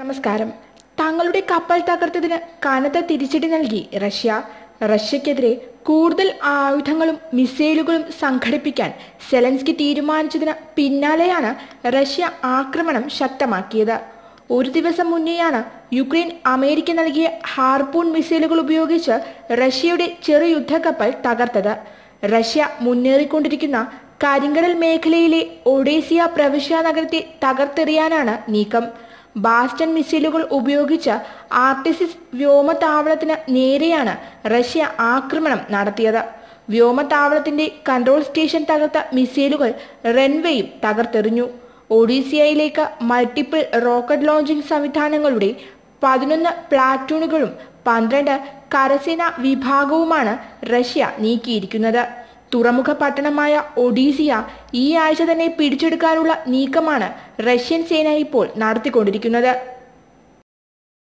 നമസ്കാരം തങ്ങളുടെ കപ്പൽ തകർത്തതിന് കനത്ത തിരിച്ചടി നൽകി റഷ്യ റഷ്യക്കെതിരെ കൂടുതൽ ആയുധങ്ങളും മിസൈലുകളും സംഘടിപ്പിക്കാൻ സെലൻസ്കി തീരുമാനിച്ചതിന് പിന്നാലെയാണ് റഷ്യ ആക്രമണം ശക്തമാക്കിയത് ഒരു ദിവസം മുന്നെയാണ് യുക്രൈൻ അമേരിക്ക നൽകിയ ഹാർപൂൺ മിസൈലുകൾ ഉപയോഗിച്ച് റഷ്യയുടെ ചെറു യുദ്ധക്കപ്പൽ തകർത്തത് റഷ്യ മുന്നേറിക്കൊണ്ടിരിക്കുന്ന കരിങ്കടൽ മേഖലയിലെ ഒഡേസിയ പ്രവിശ്യ നഗരത്തെ തകർത്തെറിയാനാണ് നീക്കം ബാസ്റ്റൺ മിസൈലുകൾ ഉപയോഗിച്ച് ആർട്ടിസിസ് വ്യോമതാവളത്തിന് നേരെയാണ് റഷ്യ ആക്രമണം നടത്തിയത് വ്യോമതാവളത്തിന്റെ കൺട്രോൾ സ്റ്റേഷൻ തകർത്ത മിസൈലുകൾ റൺവേയും തകർത്തെറിഞ്ഞു ഒഡീസിയയിലേക്ക് മൾട്ടിപ്പിൾ റോക്കറ്റ് ലോഞ്ചിംഗ് സംവിധാനങ്ങളുടെ പതിനൊന്ന് പ്ലാറ്റൂണുകളും പന്ത്രണ്ട് കരസേന വിഭാഗവുമാണ് റഷ്യ നീക്കിയിരിക്കുന്നത് തുറമുഖ പട്ടണമായ ഒഡീസിയ ഈ ആഴ്ച തന്നെ പിടിച്ചെടുക്കാനുള്ള നീക്കമാണ് റഷ്യൻ സേന ഇപ്പോൾ നടത്തിക്കൊണ്ടിരിക്കുന്നത്